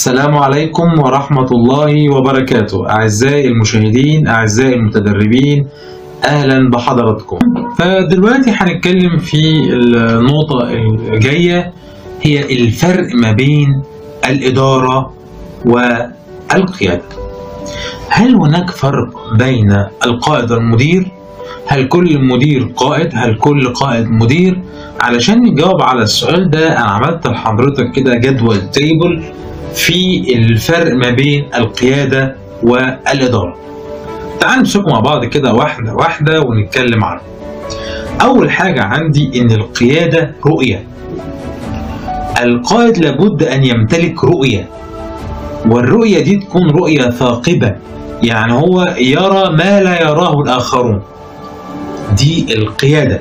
السلام عليكم ورحمة الله وبركاته أعزائي المشاهدين أعزائي المتدربين أهلا بحضراتكم فدلوقتي هنتكلم في النقطة الجاية هي الفرق ما بين الإدارة والقيادة هل هناك فرق بين القائد والمدير؟ هل كل مدير قائد؟ هل كل قائد مدير؟ علشان نجاوب على السؤال ده أنا عملت لحضرتك كده جدول تيبل في الفرق ما بين القيادة والإدارة. تعالوا نمسكوا مع بعض كده واحدة واحدة ونتكلم عنه. أول حاجة عندي إن القيادة رؤية. القائد لابد أن يمتلك رؤية. والرؤية دي تكون رؤية ثاقبة. يعني هو يرى ما لا يراه الآخرون. دي القيادة.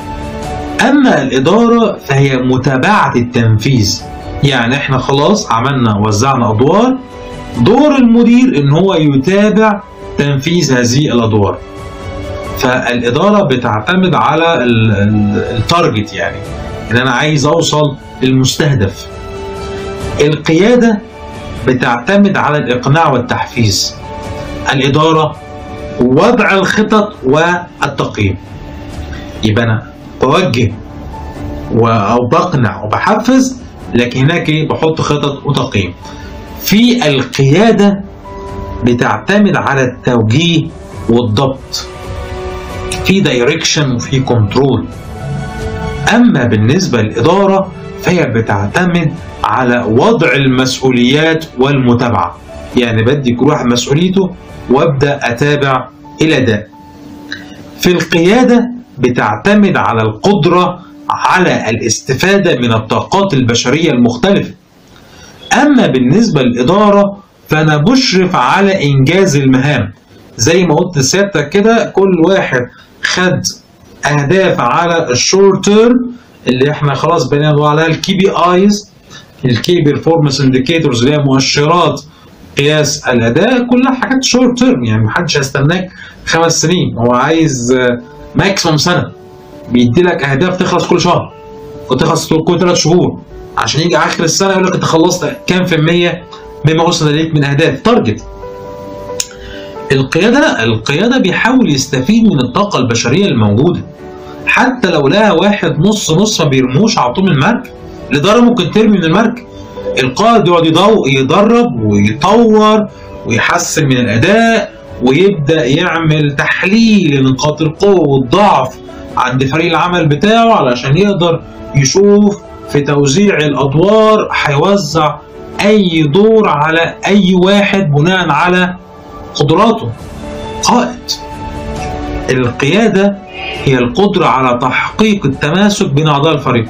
أما الإدارة فهي متابعة التنفيذ. يعني احنا خلاص عملنا وزعنا ادوار دور المدير ان هو يتابع تنفيذ هذه الادوار فالاداره بتعتمد على التارجت يعني ان انا عايز اوصل للمستهدف القياده بتعتمد على الاقناع والتحفيز الاداره وضع الخطط والتقييم يبقى انا بوجه او بقنع وبحفز لكن هناك ايه بحط خطط وتقييم في القياده بتعتمد على التوجيه والضبط في دايركشن وفي كنترول اما بالنسبه للاداره فهي بتعتمد على وضع المسؤوليات والمتابعه يعني بدي كل واحد مسؤوليته وابدا اتابع الاداء في القياده بتعتمد على القدره على الاستفادة من الطاقات البشرية المختلفة أما بالنسبة للإدارة فأنا بشرف على إنجاز المهام زي ما قلت لسيادتك كده كل واحد خد أهداف على الشورت تيرم اللي احنا خلاص بنقول عليها الكي بي ايز الكي بيرفورمانس انديكيتورز اللي هي مؤشرات قياس الاداء كلها حاجات شورت تيرم يعني محدش هيستناك خمس سنين هو عايز ماكسيموم سنه بيدي لك اهداف تخلص كل شهر وتخلص كل ثلاث شهور عشان يجي اخر السنه يقول لك انت خلصت كام في الميه مما وصل اليك من اهداف تارجت القياده القياده بيحاول يستفيد من الطاقه البشريه الموجوده حتى لو لقى واحد نص نص ما بيرموش على طول من المركب الاداره ممكن ترمي من المركب القائد يقعد يدرب ويطور ويحسن من الاداء ويبدا يعمل تحليل لنقاط القوه والضعف عند فريق العمل بتاعه علشان يقدر يشوف في توزيع الادوار هيوزع اي دور على اي واحد بناء على قدراته قائد القياده هي القدره على تحقيق التماسك بين اعضاء الفريق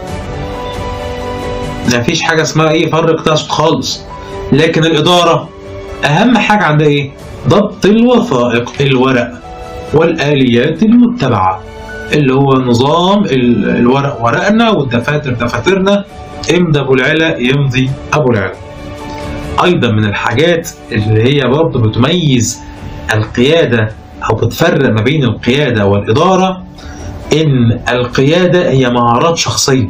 ما فيش حاجه اسمها ايه فرق تاسك خالص لكن الاداره اهم حاجه عندها ايه ضبط الوثائق الورق والاليات المتبعه اللي هو نظام الورق ورقنا والدفاتر دفاترنا امضى ابو العلا يمضي ابو العلا ايضا من الحاجات اللي هي برضه بتميز القياده او بتفرق ما بين القياده والاداره ان القياده هي مهارات شخصيه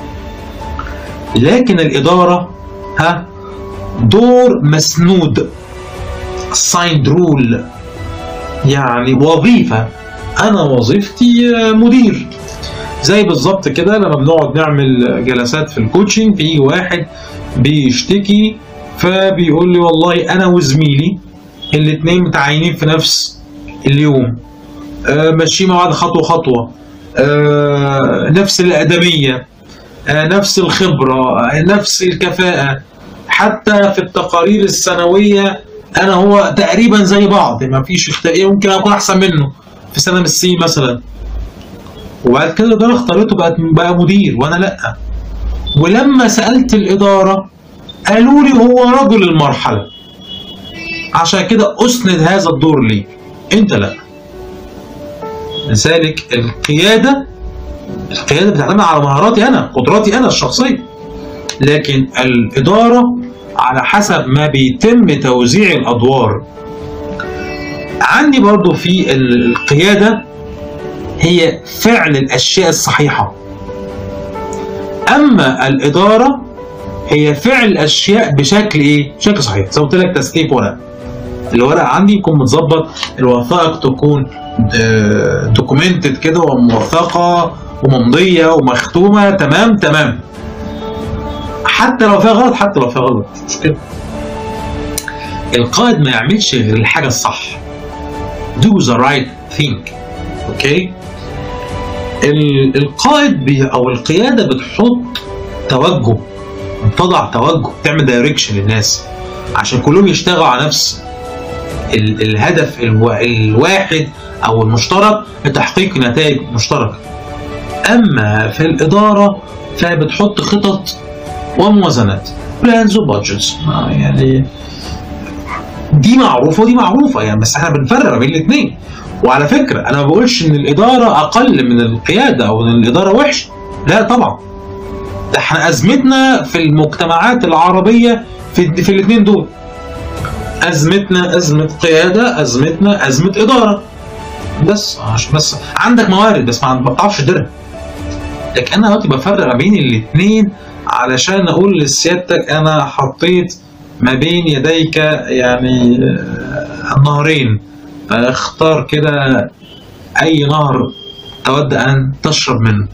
لكن الاداره ها دور مسنود سايند رول يعني وظيفه انا وظيفتي مدير زي بالظبط كده لما بنقعد نعمل جلسات في الكوتشنج في واحد بيشتكي فبيقول لي والله انا وزميلي الاثنين متعينين في نفس اليوم آه ماشيين مع بعض خطوه خطوه آه نفس الادميه آه نفس الخبره نفس الكفاءه حتى في التقارير السنويه انا هو تقريبا زي بعض ما فيش اختلاف يمكن اكون احسن منه في سنه من السي مثلا وبعد كده الاداره اختارته بقى بقى مدير وانا لا ولما سالت الاداره قالوا لي هو رجل المرحله عشان كده اسند هذا الدور ليك انت لا لذلك القياده القياده بتعتمد على مهاراتي انا قدراتي انا الشخصيه لكن الاداره على حسب ما بيتم توزيع الادوار عندي برضو في القيادة هي فعل الأشياء الصحيحة أما الإدارة هي فعل اشياء بشكل ايه؟ بشكل صحيح زي ما قلت لك تسليك ورق الورق عندي يكون متظبط الوثائق تكون دوكيومنتد كده وموثقه وممضيه ومختومه تمام تمام حتى لو فيها غلط حتى لو فيها غلط مش مشكله القائد ما يعملش غير الحاجه الصح do the right thing اوكي ال- القائد بي او القياده بتحط توجه بتضع توجه تعمل دايركشن للناس عشان كلهم يشتغلوا على نفس ال- الهدف الوا- الواحد او المشترك لتحقيق نتائج مشتركه اما في الاداره فبتحط خطط وموازنات بلانز وبادجتس يعني دي معروفه ودي معروفه يعني بس احنا بنفرق بين الاثنين وعلى فكره انا ما بقولش ان الاداره اقل من القياده او ان الاداره وحش لا طبعا ده احنا ازمتنا في المجتمعات العربيه في في الاثنين دول ازمتنا ازمه قياده ازمتنا ازمه اداره بس عشان بس عندك موارد بس ما ما بتعرفش تديرها لكن انا دلوقتي بفرق ما بين الاثنين علشان اقول لسيادتك انا حطيت ما بين يديك يعني آه، النهرين فاختار كده اي نهر تود ان تشرب منه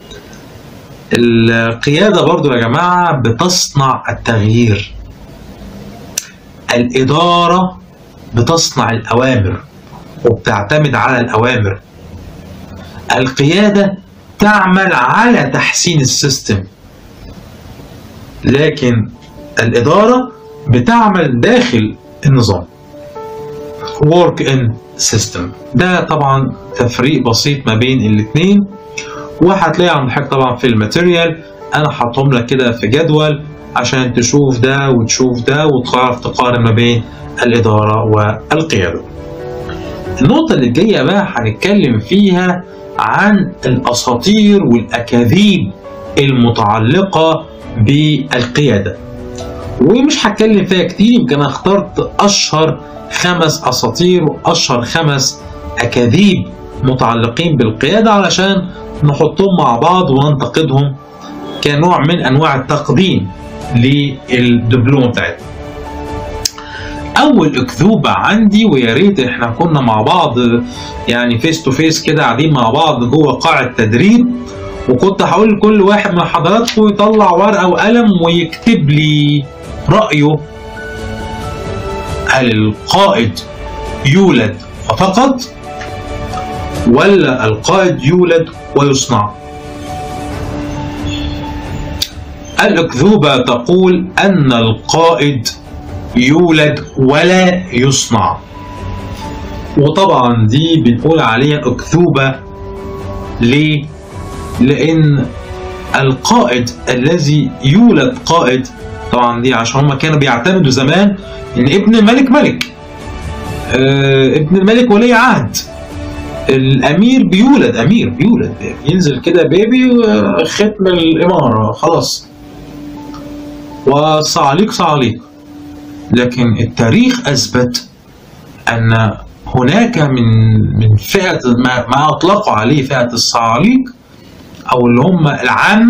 القيادة برضو يا جماعة بتصنع التغيير الإدارة بتصنع الأوامر وبتعتمد على الأوامر القيادة تعمل على تحسين السيستم لكن الإدارة بتعمل داخل النظام work in system ده طبعا تفريق بسيط ما بين الاثنين وهتلاقي عند حضرتك طبعا في الماتيريال انا حاطهم لك كده في جدول عشان تشوف ده وتشوف ده وتعرف تقارن ما بين الإدارة والقيادة النقطة اللي جاية بقى هنتكلم فيها عن الأساطير والأكاذيب المتعلقة بالقيادة ومش هتكلم فيها كتير يمكن أنا اخترت أشهر خمس أساطير وأشهر خمس أكاذيب متعلقين بالقيادة علشان نحطهم مع بعض وننتقدهم كنوع من أنواع التقديم للدبلومة بتاعتنا اول اكذوبه عندي ويا ريت احنا كنا مع بعض يعني فيس تو فيس كده قاعدين مع بعض جوه قاعه تدريب وكنت هقول لكل واحد من حضراتكم يطلع ورقه وقلم ويكتب لي رايه هل القائد يولد فقط ولا القائد يولد ويصنع الأكذوبة تقول أن القائد يولد ولا يصنع وطبعا دي بنقول عليها أكذوبة ليه؟ لأن القائد الذي يولد قائد طبعا دي عشان هما كانوا بيعتمدوا زمان ان ابن الملك ملك آه ابن الملك ولي عهد الامير بيولد امير بيولد ينزل كده بيبي ختم الاماره خلاص وصعاليق صعاليق لكن التاريخ اثبت ان هناك من من فئه ما, ما اطلقوا عليه فئه الصعاليق او اللي هم العامه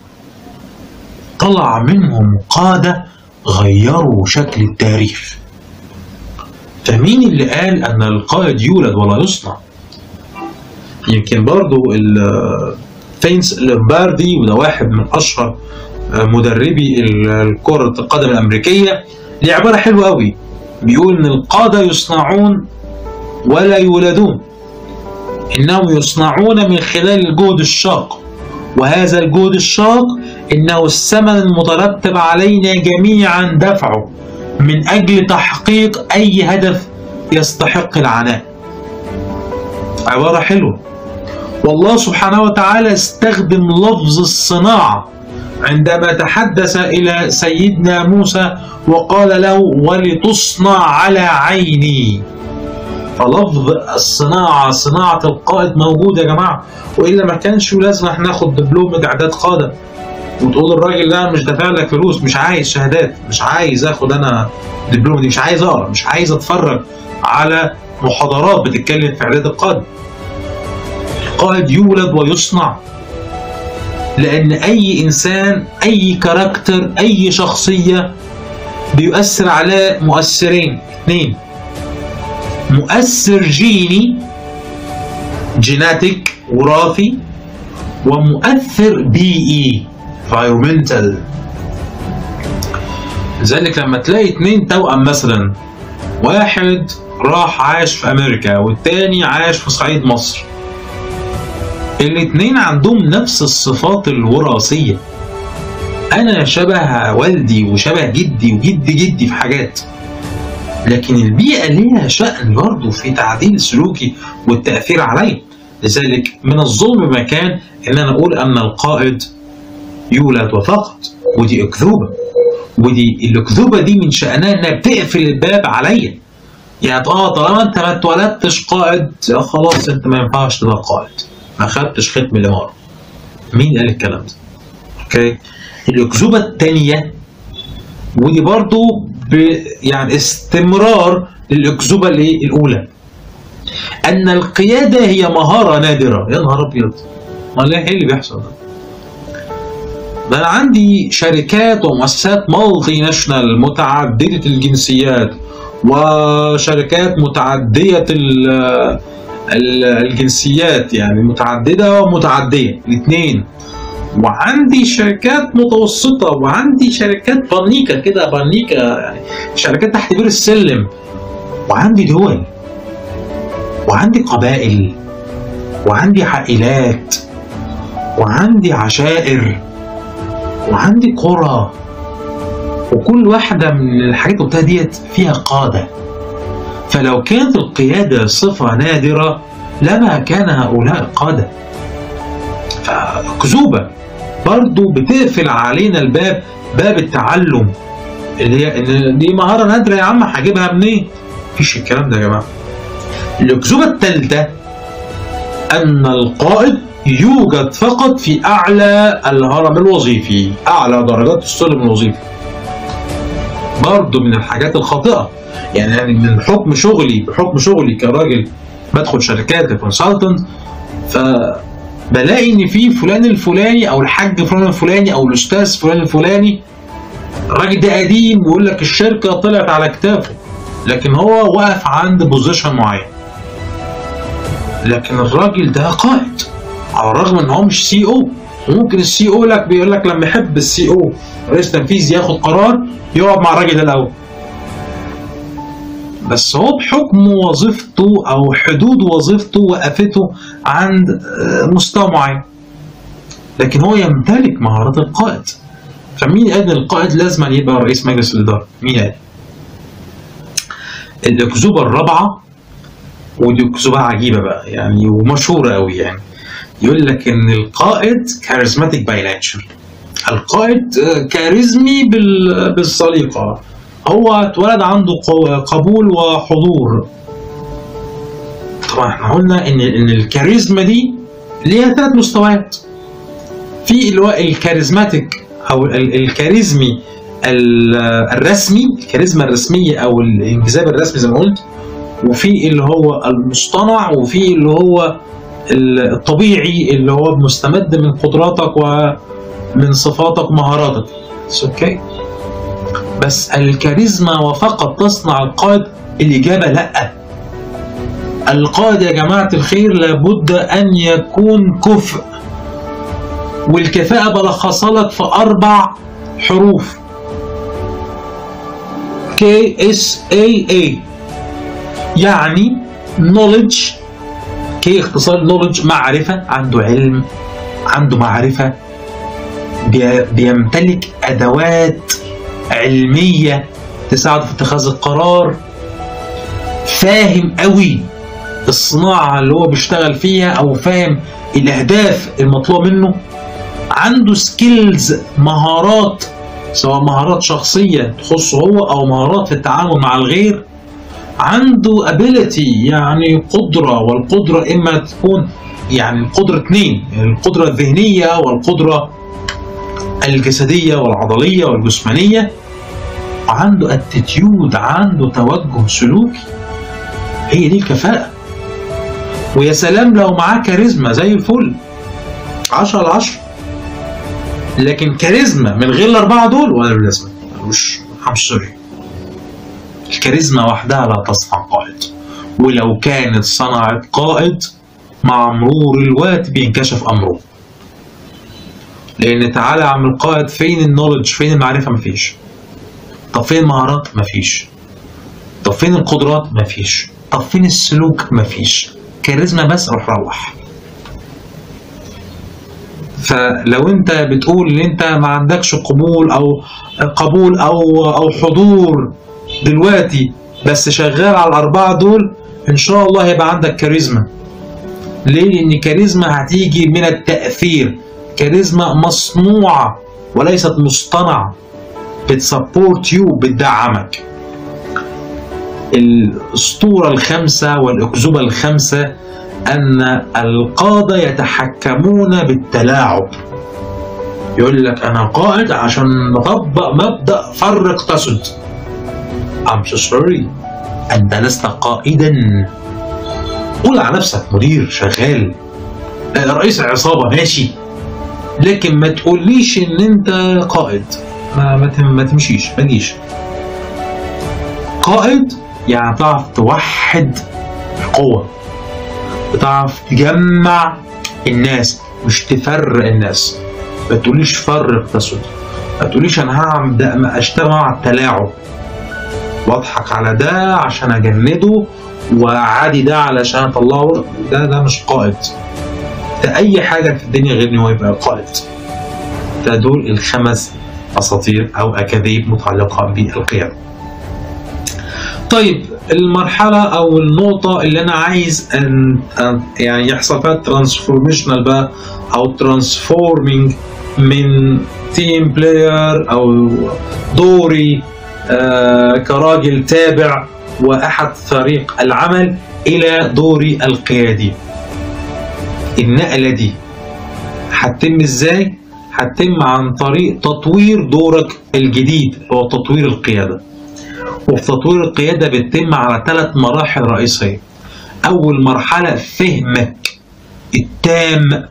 طلع منهم قاده غيروا شكل التاريخ فمين اللي قال ان القائد يولد ولا يصنع يمكن برضو فينس لومباردي وده واحد من اشهر مدربي الكرة القدم الأمريكية ليه عبارة حلوة قوي بيقول إن القادة يصنعون ولا يولدون إنهم يصنعون من خلال الجهد الشاق وهذا الجهد الشاق إنه الثمن المترتب علينا جميعا دفعه من أجل تحقيق أي هدف يستحق العناء عبارة حلوة والله سبحانه وتعالى استخدم لفظ الصناعة عندما تحدث إلى سيدنا موسى وقال له ولتصنع على عيني فلفظ الصناعة صناعة القائد موجود يا جماعة وإلا ما كانش لازم احنا ناخد دبلومة إعداد قادة وتقول الراجل ده مش دافع لك فلوس مش عايز شهادات مش عايز اخد انا دبلومة دي مش عايز اقرا مش عايز اتفرج على محاضرات بتتكلم في اعداد القادة القائد يولد ويصنع لان اي انسان اي كاركتر اي شخصيه بيؤثر على مؤثرين اثنين مؤثر جيني جيناتيك وراثي ومؤثر بيئي environmental لذلك لما تلاقي اتنين توأم مثلا واحد راح عاش في امريكا والتاني عاش في صعيد مصر الاتنين عندهم نفس الصفات الوراثية انا شبه والدي وشبه جدي وجد جدي في حاجات لكن البيئة ليها شأن برضه في تعديل سلوكي والتأثير علي لذلك من الظلم بمكان ان انا اقول ان القائد يولد فقط ودي اكذوبة ودي الاكذوبة دي من شأنها انها بتقفل الباب عليا يعني اه طالما انت ما اتولدتش قائد خلاص انت ما ينفعش تبقى قائد ما خدتش ختم الاماره مين قال الكلام ده اوكي الاكذوبه الثانيه ودي برضو ب يعني استمرار للاكذوبه الايه الاولى ان القياده هي مهاره نادره يا نهار ابيض امال ايه اللي بيحصل ده ده انا عندي شركات ومؤسسات مالتي ناشونال متعدده الجنسيات وشركات متعديه الجنسيات يعني متعدده ومتعديه الاثنين وعندي شركات متوسطة وعندي شركات بانيكا كده بانيكا يعني شركات تحت بير السلم وعندي دول وعندي قبائل وعندي عائلات وعندي عشائر وعندي قرى وكل واحدة من الحاجات اللي قلتها ديت فيها قادة فلو كانت القيادة صفة نادرة لما كان هؤلاء قادة فكذوبة برضو بتقفل علينا الباب باب التعلم اللي هي ان دي مهارة نادرة يا عم هجيبها منين؟ مفيش الكلام ده يا جماعة. الأكذوبة الثالثة أن القائد يوجد فقط في أعلى الهرم الوظيفي، أعلى درجات السلم الوظيفي. برضو من الحاجات الخاطئة يعني من حكم شغلي بحكم شغلي كراجل بدخل شركات ككونسلتنت فبلاقي ان في فلان الفلاني او الحاج فلان الفلاني او الاستاذ فلان الفلاني الراجل ده قديم ويقول لك الشركه طلعت على كتافه لكن هو واقف عند بوزيشن معين لكن الراجل ده قائد على الرغم ان هو مش سي او وممكن السي او لك بيقول لك لما يحب السي او رئيس تنفيذي ياخد قرار يقعد مع الراجل ده الاول بس هو بحكم وظيفته او حدود وظيفته وقفته عند مستوى معين لكن هو يمتلك مهارات القائد فمين قال ان القائد لازم يبقى رئيس مجلس الاداره مين قال الاكذوبه الرابعه ودي اكذوبه عجيبه بقى يعني ومشهوره قوي يعني يقول لك ان القائد كاريزماتيك باي ناتشر القائد كاريزمي بالسليقه هو اتولد عنده قبول وحضور طبعا احنا قلنا ان ان الكاريزما دي ليها ثلاث مستويات في اللي هو الكاريزماتيك او الكاريزمي الرسمي الكاريزما الرسميه او الانجذاب الرسمي زي ما قلت وفي اللي هو المصطنع وفي اللي هو الطبيعي اللي هو مستمد من قدراتك ومن صفاتك ومهاراتك اوكي بس الكاريزما وفقط تصنع القائد الإجابة لأ القائد يا جماعة الخير لابد أن يكون كفء والكفاءة بلخصها لك في أربع حروف K S A A يعني knowledge K اختصار knowledge معرفة عنده علم عنده معرفة بيمتلك أدوات علمية تساعده في اتخاذ القرار فاهم قوي الصناعة اللي هو بيشتغل فيها أو فاهم الأهداف المطلوبة منه عنده سكيلز مهارات سواء مهارات شخصية تخصه هو أو مهارات في التعامل مع الغير عنده ability يعني قدرة والقدرة إما تكون يعني القدرة اثنين القدرة الذهنية والقدرة الجسدية والعضلية والجسمانية عنده اتيتيود عنده توجه سلوكي هي دي الكفاءة ويا سلام لو معاه كاريزما زي الفل 10 على 10 لكن كاريزما من غير الاربعه دول ولا لازمه مش I'm sorry الكاريزما وحدها لا تصنع قائد ولو كانت صنعت قائد مع مرور الوقت بينكشف امره لان تعالى يا عم القائد فين النولج فين المعرفه مفيش طب فين المهارات مفيش طب فين القدرات مفيش طب فين السلوك مفيش كاريزما بس روح روح فلو انت بتقول ان انت ما عندكش قبول او قبول او او حضور دلوقتي بس شغال على الاربعه دول ان شاء الله هيبقى عندك كاريزما ليه لان كاريزما هتيجي من التاثير كاريزما مصنوعه وليست مصطنعه بتسبورت يو بتدعمك الاسطوره الخمسه والاكذوبه الخمسه ان القاده يتحكمون بالتلاعب يقول لك انا قائد عشان نطبق مبدا فرق تسد I'm so sorry انت لست قائدا قول على نفسك مدير شغال رئيس عصابه ماشي لكن ما تقوليش ان انت قائد ما ما, تم ما تمشيش ما تجيش قائد يعني تعرف توحد القوة بتعرف تجمع الناس مش تفرق الناس ما تقوليش فرق تسد ما تقوليش انا هعمل ده اشتغل مع التلاعب واضحك على ده عشان اجنده وعادي ده علشان اطلعه ده ده مش قائد ده اي حاجه في الدنيا غير ان هو يبقى قائد فدول الخمس اساطير او اكاذيب متعلقه بالقياده طيب المرحله او النقطه اللي انا عايز ان يعني يحصل فيها ترانسفورميشنال بقى او ترانسفورمينج من تيم بلاير او دوري آه كراجل تابع واحد فريق العمل الى دوري القيادي النقله دي هتتم ازاي هتتم عن طريق تطوير دورك الجديد هو تطوير القياده وفي تطوير القياده بتتم على ثلاث مراحل رئيسيه اول مرحله فهمك التام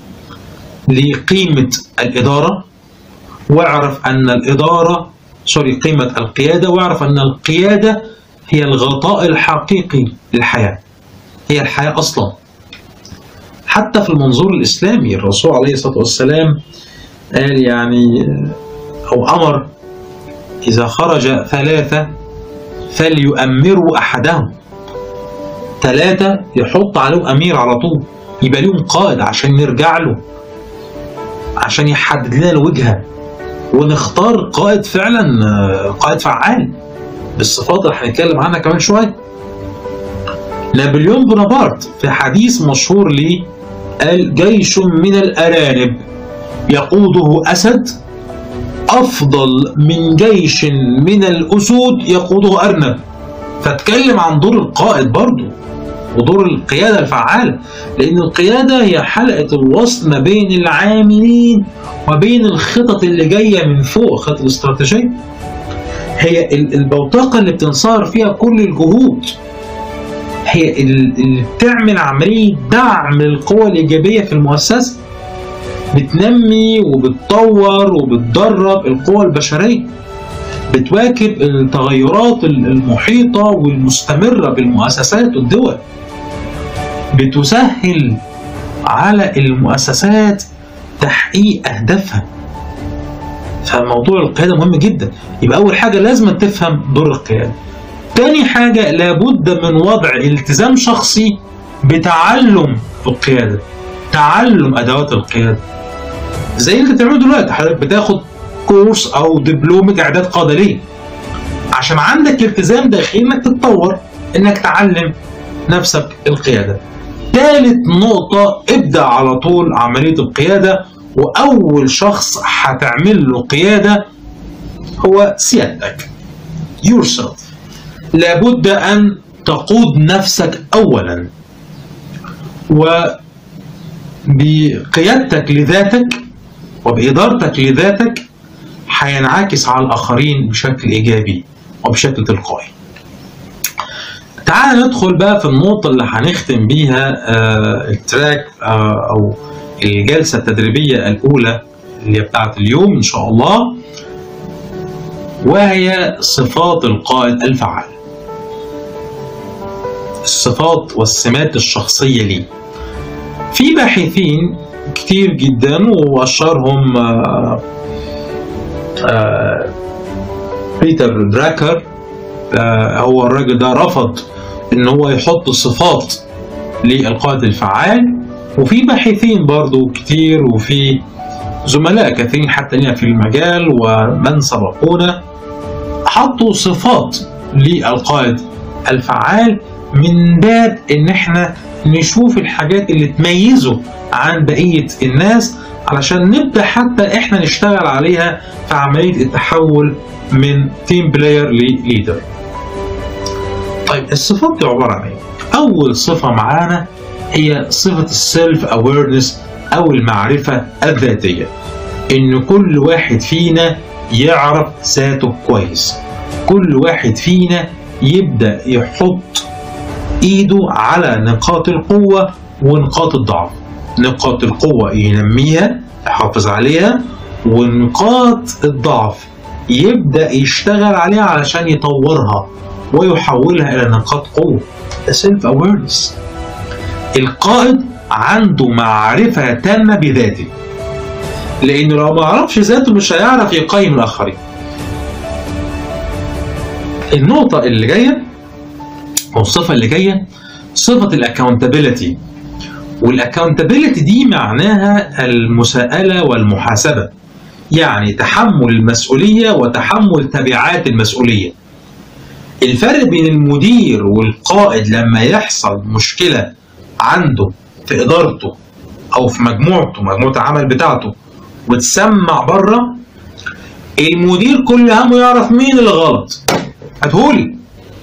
لقيمه الاداره واعرف ان الاداره سوري قيمه القياده واعرف ان القياده هي الغطاء الحقيقي للحياه هي الحياه اصلا حتى في المنظور الاسلامي الرسول عليه الصلاه والسلام قال يعني او امر اذا خرج ثلاثه فليؤمروا احدهم ثلاثه يحط عليهم امير على طول يبقى ليهم قائد عشان نرجع له عشان يحدد لنا الوجهه ونختار قائد فعلا قائد فعال بالصفات اللي هنتكلم عنها كمان شويه نابليون بونابرت في حديث مشهور ليه قال جيش من الارانب يقوده اسد افضل من جيش من الاسود يقوده ارنب فاتكلم عن دور القائد برضه ودور القياده الفعاله لان القياده هي حلقه الوصل ما بين العاملين وبين الخطط اللي جايه من فوق الخطط الاستراتيجيه هي البوتقه اللي بتنصهر فيها كل الجهود هي اللي بتعمل عمليه دعم للقوى الايجابيه في المؤسسه بتنمي وبتطور وبتدرب القوى البشريه بتواكب التغيرات المحيطه والمستمره بالمؤسسات والدول بتسهل على المؤسسات تحقيق اهدافها فموضوع القياده مهم جدا يبقى اول حاجه لازم تفهم دور القياده تاني حاجه لابد من وضع التزام شخصي بتعلم القياده تعلم ادوات القياده زي اللي بتعمله دلوقتي حضرتك بتاخد كورس او دبلومه اعداد قاده ليه عشان عندك التزام داخلي انك تتطور انك تعلم نفسك القياده ثالث نقطة ابدأ على طول عملية القيادة وأول شخص هتعمل له قيادة هو سيادتك yourself لابد أن تقود نفسك أولا وبقيادتك لذاتك وبإدارتك لذاتك هينعكس على الآخرين بشكل إيجابي وبشكل تلقائي تعال ندخل بقى في النقطة اللي هنختم بيها آه التراك آه أو الجلسة التدريبية الأولى اللي هي بتاعت اليوم ان شاء الله وهي صفات القائد الفعال الصفات والسمات الشخصية ليه في باحثين كتير جدا واشهرهم آه، آه، بيتر دراكر آه، هو الراجل ده رفض ان هو يحط صفات للقائد الفعال وفي باحثين برضو كتير وفي زملاء كثيرين حتى لنا في المجال ومن سبقونا حطوا صفات للقائد الفعال من باب ان احنا نشوف الحاجات اللي تميزه عن بقية الناس علشان نبدأ حتى احنا نشتغل عليها في عملية التحول من تيم بلاير لليدر طيب الصفات دي عبارة عن ايه؟ أول صفة معانا هي صفة السيلف اويرنس أو المعرفة الذاتية إن كل واحد فينا يعرف ذاته كويس كل واحد فينا يبدأ يحط إيده على نقاط القوة ونقاط الضعف نقاط القوة ينميها يحافظ عليها ونقاط الضعف يبدأ يشتغل عليها علشان يطورها ويحولها إلى نقاط قوة سيلف awareness القائد عنده معرفة تامة بذاته لأنه لو ما عرفش ذاته مش هيعرف يقيم الآخرين النقطة اللي جاية أو الصفة اللي جاية صفة الاكونتابيلتي والاكونتابيلتي دي معناها المساءلة والمحاسبة يعني تحمل المسؤولية وتحمل تبعات المسؤولية الفرق بين المدير والقائد لما يحصل مشكلة عنده في إدارته أو في مجموعته مجموعة العمل بتاعته وتسمع بره المدير كل همه يعرف مين اللي غلط هتقولي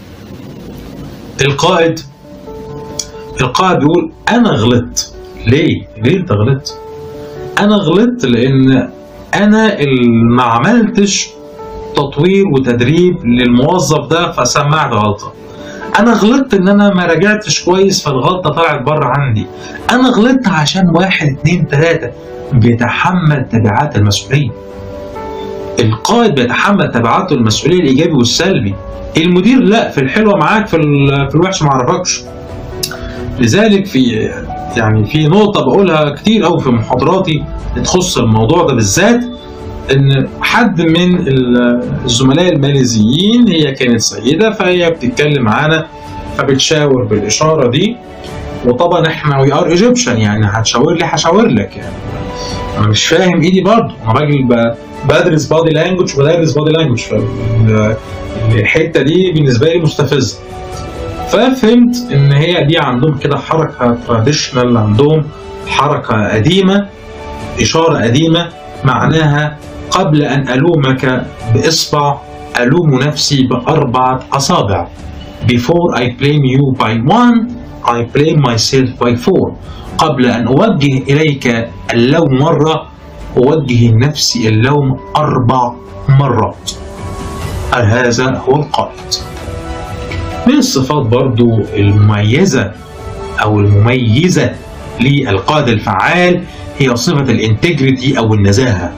القائد القائد بيقول انا غلطت ليه ليه انت غلطت انا غلطت لان انا اللي ما عملتش تطوير وتدريب للموظف ده فسمعت غلطه انا غلطت ان انا ما راجعتش كويس فالغلطه طلعت بره عندي انا غلطت عشان واحد اتنين تلاته بيتحمل تبعات المسؤوليه القائد بيتحمل تبعاته المسؤوليه الايجابي والسلبي المدير لا في الحلوه معاك في في الوحش ما عرفكش لذلك في يعني في نقطة بقولها كتير أوي في محاضراتي تخص الموضوع ده بالذات إن حد من الزملاء الماليزيين هي كانت سيدة فهي بتتكلم معانا فبتشاور بالإشارة دي وطبعا احنا وي ار ايجيبشن يعني هتشاور لي هشاور لك يعني انا مش فاهم ايدي برضه انا راجل بدرس بادي لانجوج وبدرس بادي لانجوج الحته دي بالنسبه لي مستفزه ففهمت ان هي دي عندهم كده حركه تراديشنال عندهم حركه قديمه اشاره قديمه معناها قبل ان الومك باصبع الوم نفسي باربعه اصابع before I blame you by one I blame myself by four قبل ان اوجه اليك اللوم مره اوجه لنفسي اللوم اربع مرات هذا هو القائد من الصفات برضو المميزة أو المميزة للقائد الفعال هي صفة الانتجريتي أو النزاهة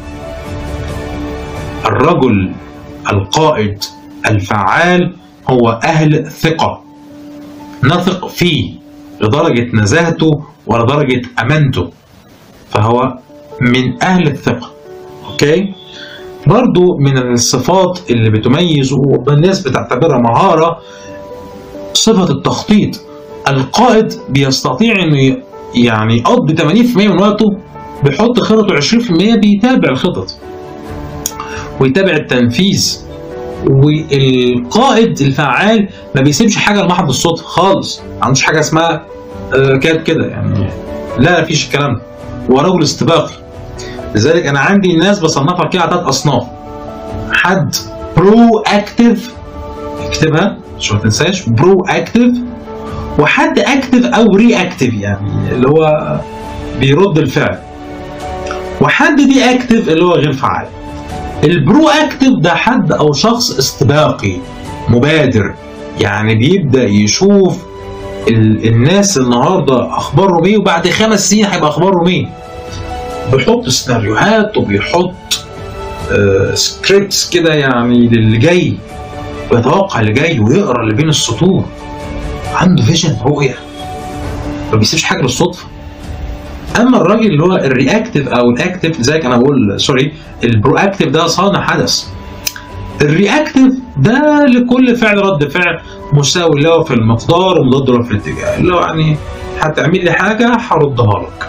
الرجل القائد الفعال هو أهل ثقة نثق فيه لدرجة نزاهته ولدرجة أمانته فهو من أهل الثقة أوكي برضو من الصفات اللي بتميز والناس بتعتبرها مهارة صفة التخطيط القائد بيستطيع انه يعني يقضي 80% من وقته بيحط خطط و20% بيتابع الخطط ويتابع التنفيذ والقائد الفعال ما بيسيبش حاجه لمحض الصوت خالص ما عندوش حاجه اسمها كده كده يعني لا مفيش الكلام ده هو رجل استباقي لذلك انا عندي الناس بصنفها كده ثلاث اصناف حد برو اكتف اكتبها عشان ما تنساش برو اكتف وحد اكتف او ري اكتف يعني اللي هو بيرد الفعل وحد دي اكتف اللي هو غير فعال البرو اكتف ده حد او شخص استباقي مبادر يعني بيبدا يشوف الناس النهارده اخبارهم ايه وبعد خمس سنين هيبقى اخبارهم ايه بيحط سيناريوهات وبيحط آه سكريبتس كده يعني للي جاي ويتوقع اللي جاي ويقرا اللي بين السطور عنده فيجن رؤيه ما بيسيبش حاجه للصدفه اما الراجل اللي هو الرياكتيف او الاكتيف زيك انا بقول سوري البرو اكتيف ده صانع حدث الرياكتيف ده لكل فعل رد فعل مساوي له في المقدار ومضاد له في الاتجاه اللي هو يعني هتعمل لي حاجه هردها لك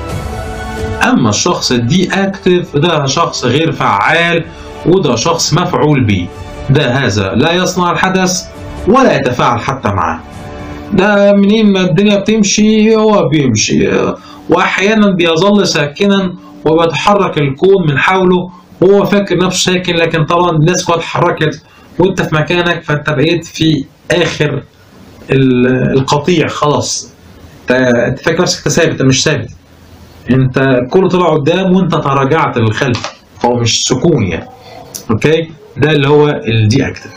اما الشخص الدي اكتيف ده شخص غير فعال وده شخص مفعول به ده هذا لا يصنع الحدث ولا يتفاعل حتى معه ده منين ما الدنيا بتمشي هو بيمشي واحيانا بيظل ساكنا وبيتحرك الكون من حوله وهو فاكر نفسه ساكن لكن طبعا الناس كلها اتحركت وانت في مكانك فانت بقيت في اخر القطيع خلاص انت فاكر نفسك انت ثابت مش ثابت انت الكل طلع قدام وانت تراجعت للخلف فهو مش سكون يعني اوكي ده اللي هو الدي اكتف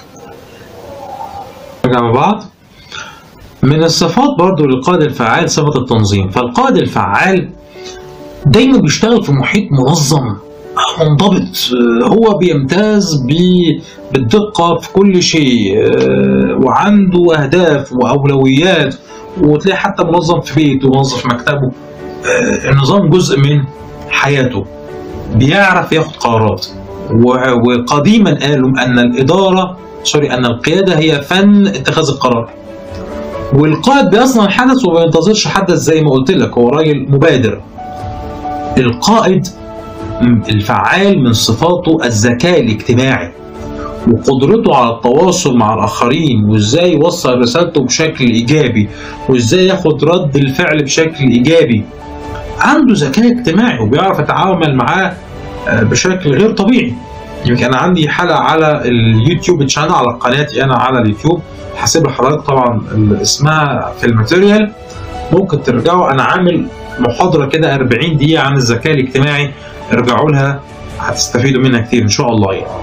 نرجع مع بعض من الصفات برضو للقائد الفعال صفة التنظيم فالقائد الفعال دايما بيشتغل في محيط منظم منضبط هو بيمتاز بالدقة في كل شيء وعنده أهداف وأولويات وتلاقي حتى منظم في بيته منظم في مكتبه النظام جزء من حياته بيعرف ياخد قرارات وقديما قالوا أن الإدارة سوري أن القيادة هي فن اتخاذ القرار والقائد بيصنع الحدث وما ينتظرش حدث زي ما قلت لك هو راجل مبادر القائد الفعال من صفاته الذكاء الاجتماعي وقدرته على التواصل مع الآخرين وإزاي يوصل رسالته بشكل إيجابي وإزاي ياخد رد الفعل بشكل إيجابي عنده ذكاء اجتماعي وبيعرف يتعامل معاه بشكل غير طبيعي يمكن أنا عندي حلقة على اليوتيوب تشانل على قناتي أنا على اليوتيوب هسيب لحضرتك طبعا اسمها في الماتيريال ممكن ترجعوا أنا عامل محاضرة كده 40 دقيقة عن الذكاء الاجتماعي ارجعوا لها هتستفيدوا منها كتير ان شاء الله يعني.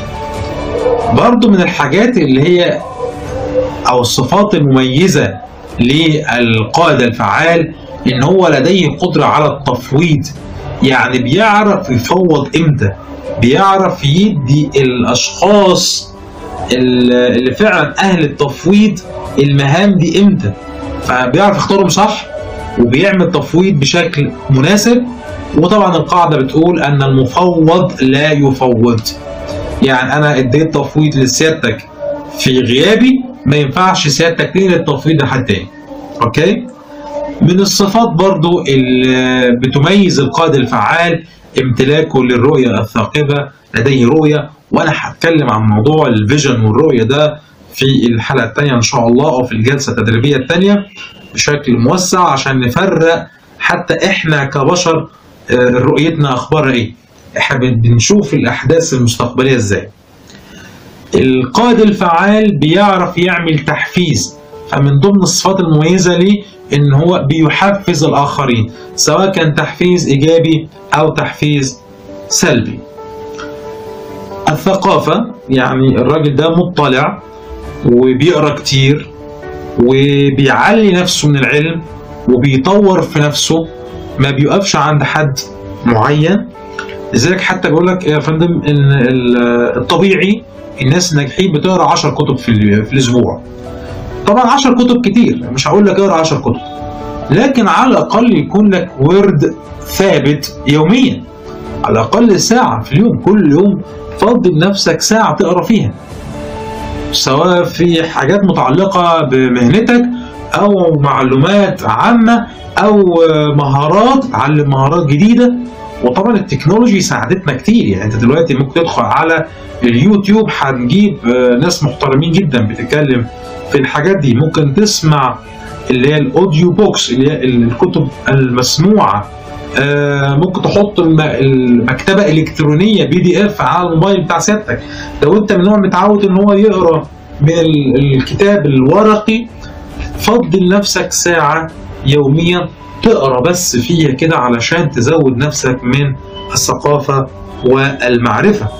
برضو من الحاجات اللي هي او الصفات المميزة للقائد الفعال ان هو لديه قدرة على التفويض يعني بيعرف يفوض امتى بيعرف يدي الاشخاص اللي فعلا اهل التفويض المهام دي امتى فبيعرف يختارهم صح وبيعمل تفويض بشكل مناسب وطبعا القاعدة بتقول أن المفوض لا يفوض يعني أنا اديت تفويض لسيادتك في غيابي ما ينفعش سيادتك تنقل التفويض لحد تاني أوكي من الصفات برضو اللي بتميز القائد الفعال امتلاكه للرؤية الثاقبة لديه رؤية وأنا هتكلم عن موضوع الفيجن والرؤية ده في الحلقة الثانية إن شاء الله أو في الجلسة التدريبية الثانية بشكل موسع عشان نفرق حتى إحنا كبشر رؤيتنا اخبارها ايه احنا بنشوف الاحداث المستقبليه ازاي القائد الفعال بيعرف يعمل تحفيز فمن ضمن الصفات المميزه ليه ان هو بيحفز الاخرين سواء كان تحفيز ايجابي او تحفيز سلبي الثقافه يعني الراجل ده مطلع وبيقرا كتير وبيعلي نفسه من العلم وبيطور في نفسه ما بيقفش عند حد معين لذلك حتى بيقول لك يا فندم ان الطبيعي الناس الناجحين بتقرا 10 كتب في, في الاسبوع طبعا 10 كتب كتير مش هقول لك اقرا 10 كتب لكن على الاقل يكون لك ورد ثابت يوميا على الاقل ساعه في اليوم كل يوم فضي لنفسك ساعه تقرا فيها سواء في حاجات متعلقه بمهنتك او معلومات عامه او مهارات تعلم مهارات جديده وطبعا التكنولوجي ساعدتنا كتير يعني انت دلوقتي ممكن تدخل على اليوتيوب هتجيب ناس محترمين جدا بتتكلم في الحاجات دي ممكن تسمع اللي هي الاوديو بوكس اللي هي الكتب المسموعه ممكن تحط المكتبه الكترونيه بي دي اف على الموبايل بتاع سيادتك لو انت من نوع متعود ان هو يقرا من الكتاب الورقي فضل لنفسك ساعه يوميا تقرا بس فيها كده علشان تزود نفسك من الثقافه والمعرفه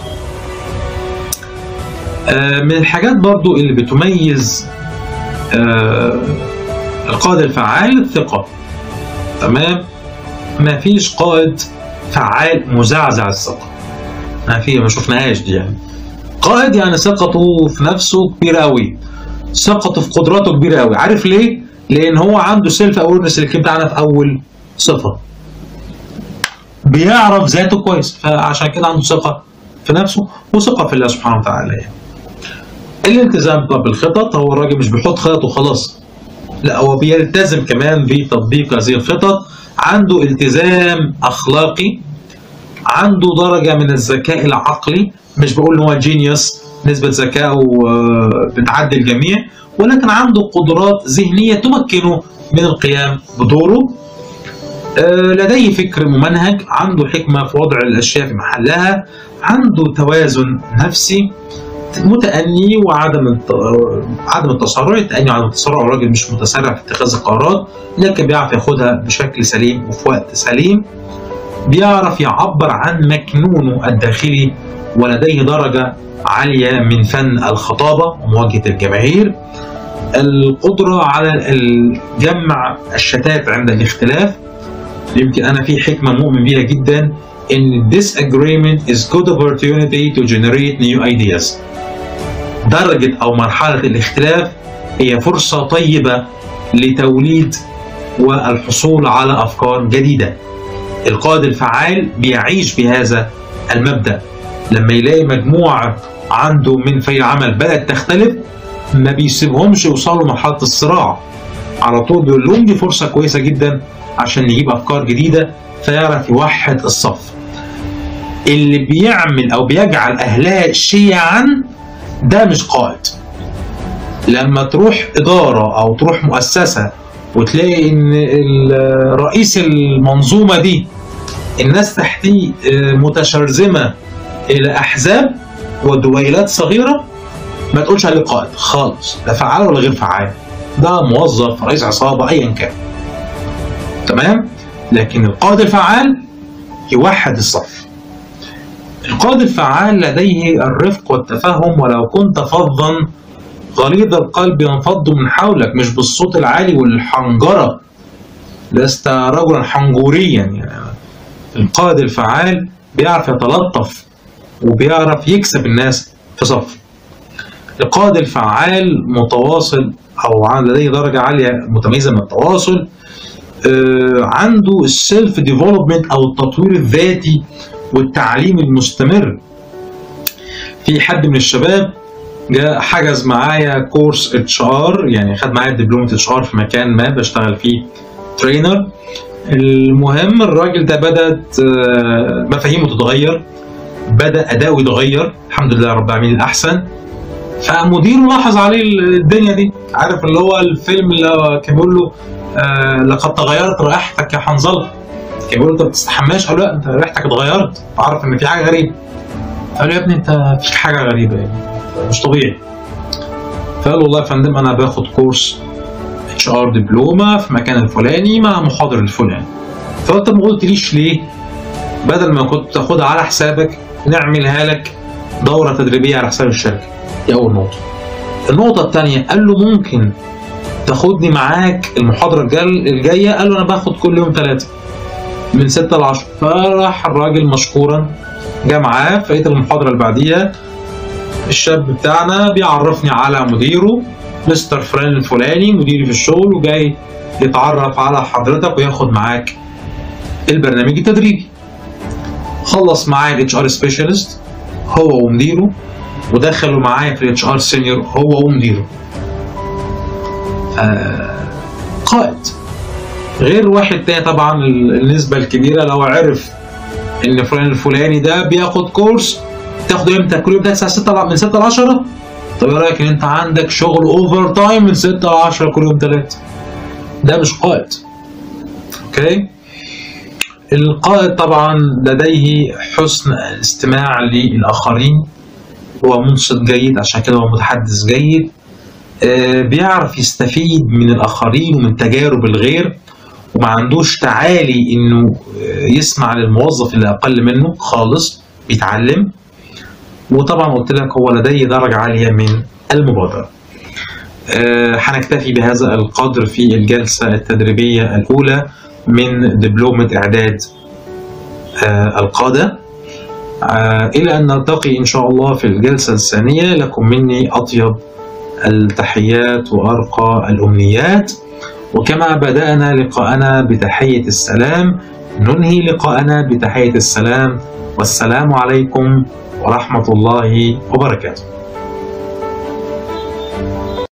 من الحاجات برضو اللي بتميز القائد الفعال الثقة تمام ما فيش قائد فعال مزعزع الثقة ما في ما شفناهاش دي يعني قائد يعني ثقته في نفسه كبيرة قوي ثقته في قدراته كبيرة قوي عارف ليه؟ لأن هو عنده سيلف أويرنس اللي بتاعنا في أول صفة بيعرف ذاته كويس فعشان كده عنده ثقة في نفسه وثقة في الله سبحانه وتعالى يعني. الالتزام بالخطط هو الراجل مش بيحط خطط وخلاص لا هو بيلتزم كمان بتطبيق هذه الخطط عنده التزام اخلاقي عنده درجه من الذكاء العقلي مش بقول ان هو جينيوس نسبه ذكائه بتعدي الجميع ولكن عنده قدرات ذهنيه تمكنه من القيام بدوره لديه فكر ممنهج عنده حكمه في وضع الاشياء في محلها عنده توازن نفسي متأني وعدم عدم التسرع التأني وعدم التسرع الراجل مش متسرع في اتخاذ القرارات لكن بيعرف ياخدها بشكل سليم وفي وقت سليم بيعرف يعبر عن مكنونه الداخلي ولديه درجة عالية من فن الخطابة ومواجهة الجماهير القدرة على جمع الشتات عند الاختلاف يمكن أنا في حكمة مؤمن بيها جدا إن disagreement is good opportunity to generate new ideas درجة أو مرحلة الاختلاف هي فرصة طيبة لتوليد والحصول على أفكار جديدة القائد الفعال بيعيش بهذا المبدأ لما يلاقي مجموعة عنده من في العمل بدأت تختلف ما بيسيبهمش يوصلوا لمرحلة الصراع على طول بيقول لهم دي فرصة كويسة جدا عشان نجيب أفكار جديدة فيعرف يوحد الصف اللي بيعمل أو بيجعل أهلها شيعا ده مش قائد لما تروح إدارة أو تروح مؤسسة وتلاقي إن رئيس المنظومة دي الناس تحتيه متشرذمة إلى أحزاب ودويلات صغيرة ما تقولش عليه قائد خالص لا فعال ولا غير فعال ده موظف رئيس عصابة أيا كان تمام لكن القائد الفعال يوحد الصف القائد الفعال لديه الرفق والتفهم ولو كنت فظا غليظ القلب ينفض من حولك مش بالصوت العالي والحنجرة لست رجلا حنجوريا يعني القائد الفعال بيعرف يتلطف وبيعرف يكسب الناس في صف القائد الفعال متواصل او لديه درجه عاليه متميزه من التواصل عنده السيلف ديفلوبمنت او التطوير الذاتي والتعليم المستمر في حد من الشباب جاء حجز معايا كورس اتش ار يعني خد معايا دبلومه اتش ار في مكان ما بشتغل فيه ترينر المهم الراجل ده بدات مفاهيمه تتغير بدا اداؤه يتغير الحمد لله رب العالمين الاحسن فمديره لاحظ عليه الدنيا دي عارف اللي هو الفيلم اللي كان بيقول له آه لقد تغيرت رائحتك يا حنظله كان بيقول له انت ما بتستحماش قال له لا انت ريحتك اتغيرت فعرف ان في حاجه غريبه قال له يا ابني انت في حاجه غريبه يعني مش طبيعي فقال له والله يا فندم انا باخد كورس اتش ار دبلومه في مكان الفلاني مع محاضر الفلاني فقلت ما قلتليش ليه بدل ما كنت تاخدها على حسابك نعملها لك دوره تدريبيه على حساب الشركه دي اول نقطه النقطه الثانيه قال له ممكن تاخدني معاك المحاضره الجايه قال له انا باخد كل يوم ثلاثه من 6 ل 10 فراح الراجل مشكورا جه معاه فلقيت المحاضره اللي بعديها الشاب بتاعنا بيعرفني على مديره مستر فران الفلاني مديري في الشغل وجاي يتعرف على حضرتك وياخد معاك البرنامج التدريبي خلص معايا الاتش ار سبيشالست هو ومديره ودخلوا معايا في الاتش ار سينيور هو ومديره آه قائد غير واحد تاني طبعا النسبة الكبيرة لو عرف ان فلان الفلاني ده بياخد كورس تاخده امتى كل يوم الساعة 6 من 6 ل 10 طب ايه رايك ان انت عندك شغل اوفر تايم من 6 ل 10 كل يوم 3 ده مش قائد اوكي القائد طبعا لديه حسن الاستماع للاخرين هو منصت جيد عشان كده هو متحدث جيد آه بيعرف يستفيد من الاخرين ومن تجارب الغير وما عندوش تعالي انه يسمع للموظف اللي اقل منه خالص بيتعلم وطبعا قلت لك هو لديه درجة عالية من المبادرة هنكتفي بهذا القدر في الجلسة التدريبية الأولى من دبلومة إعداد آه، القادة آه، إلى أن نلتقي إن شاء الله في الجلسة الثانية لكم مني أطيب التحيات وأرقى الأمنيات وكما بدأنا لقاءنا بتحية السلام ننهي لقاءنا بتحية السلام والسلام عليكم ورحمة الله وبركاته